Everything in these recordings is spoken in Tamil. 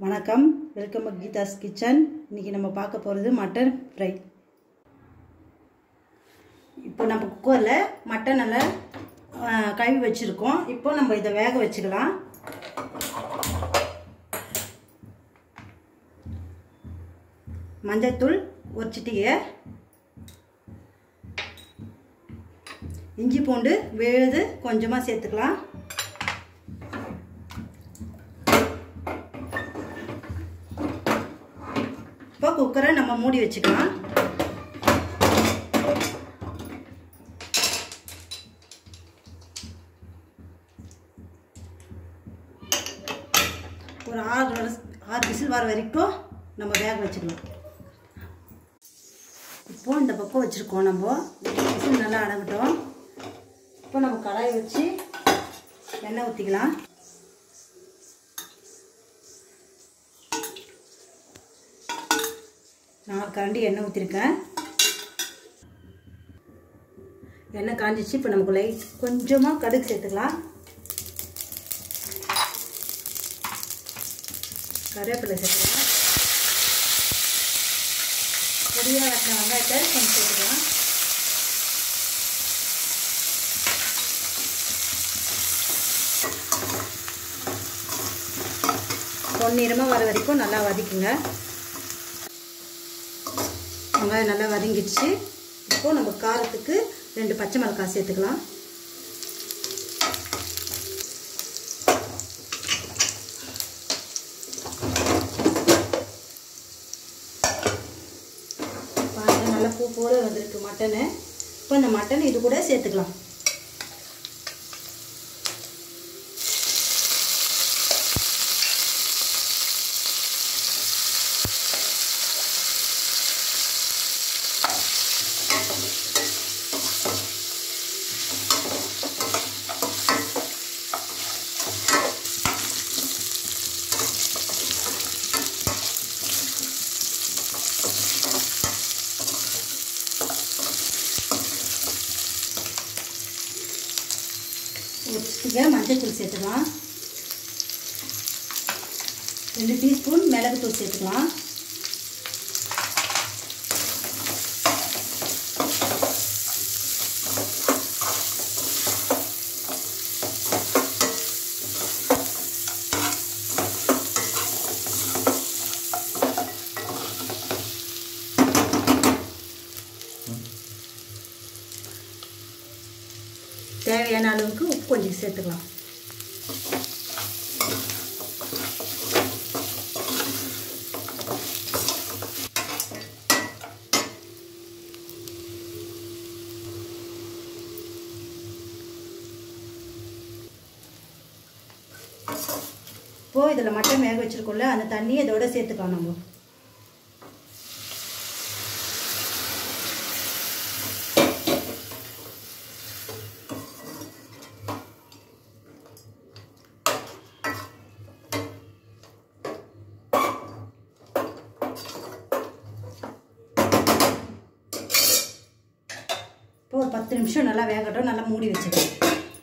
வணக்கம் வெல்கம் டு கீதாஸ் கிச்சன் இன்றைக்கி நம்ம பார்க்க போகிறது மட்டன் ஃப்ரை இப்போ நம்ம குக்கரில் மட்டன் நல்லா ஆ, கழுவி வச்சுருக்கோம் இப்போ நம்ம இதை வேக வச்சுக்கலாம் மஞ்சத்தூள் ஒரு சிட்டிகை இஞ்சி பூண்டு விழுது கொஞ்சமாக சேர்த்துக்கலாம் இப்போ குக்கரை நம்ம மூடி வச்சுக்கலாம் ஒரு ஆறு வர- ஆறு விசில் வர வரைக்கும் நம்ம வேக வச்சுக்கலாம் இப்போ இந்த பக்கம் வச்சுருக்கோம் நம்ம விசில் நல்லா அடங்கட்டும் இப்போ நம்ம கடாயை வச்சு எண்ணெய் ஊற்றிக்கலாம் நாலு கரண்டி எண்ணெய் ஊற்றிருக்கேன் எண்ணெய் காஞ்சிச்சு இப்போ நமக்கு லைட் கொஞ்சமாக கடுகு சேர்த்துக்கலாம் கருவேப்பிலை சேர்த்துக்கலாம் பொடியாக வெட்டின வெங்காயத்தை கொஞ்சம் சேர்த்துக்கலாம் பொன்னிறமாக வர வரைக்கும் நல்லா வதக்குங்க வெங்காயம் நல்லா வதங்கிடுச்சு இப்போது நம்ம காரத்துக்கு ரெண்டு பச்சை மிளகாய் சேர்த்துக்கலாம் பாருங்க நல்லா பூ போல வந்திருக்கு மட்டனு இப்போ இந்த மட்டன் இது கூட சேர்த்துக்கலாம் ஒரு சிட்டிகை மஞ்சள்தூள் சேர்த்துக்கலாம் ரெண்டு டீஸ்பூன் மிளகுத்தூள் சேர்த்துக்கலாம் தேவையான அளவுக்கு உப்பு கொஞ்சம் சேர்த்துக்கலாம் இப்போ இதில் மட்டன் வேக வச்சிருக்கோம்ல அந்த தண்ணியை இதோட சேர்த்துக்கலாம் நம்ம இப்போ ஒரு பத்து நிமிஷம் நல்லா வேகட்டும் நல்லா மூடி வச்சுக்கலாம்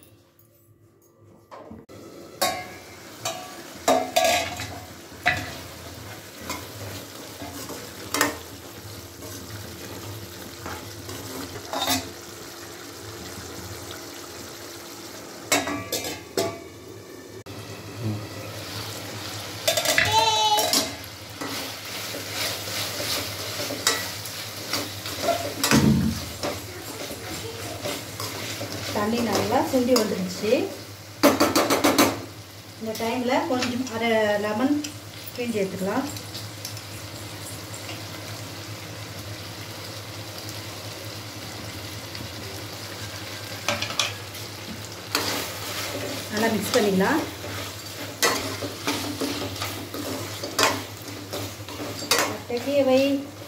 தண்ணி நல்லா சுண்டி வந்துருச்சு இந்த டைமில் கொஞ்சம் அரை லெமன் பிழிஞ்சு எடுத்துக்கலாம் நல்லா மிக்ஸ் பண்ணிக்கலாம் கட்டியே வை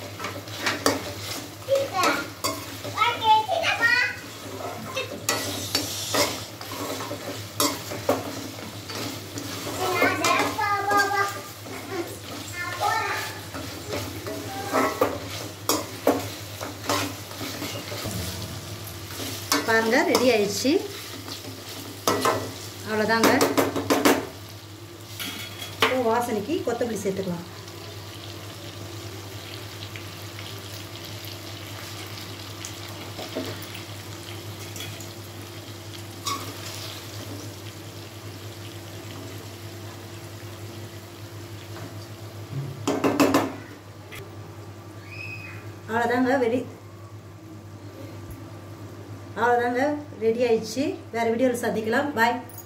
பாருங்க ரெடி ஆயிடுச்சு அவ்வளோதாங்க இப்போ வாசனைக்கு கொத்தமல்லி சேர்த்துக்கலாம் அவ்வளோதாங்க வெடி அவ்வளோதாங்க ரெடி ஆயிடுச்சு வேறு வீடியோவில் சந்திக்கலாம் பாய்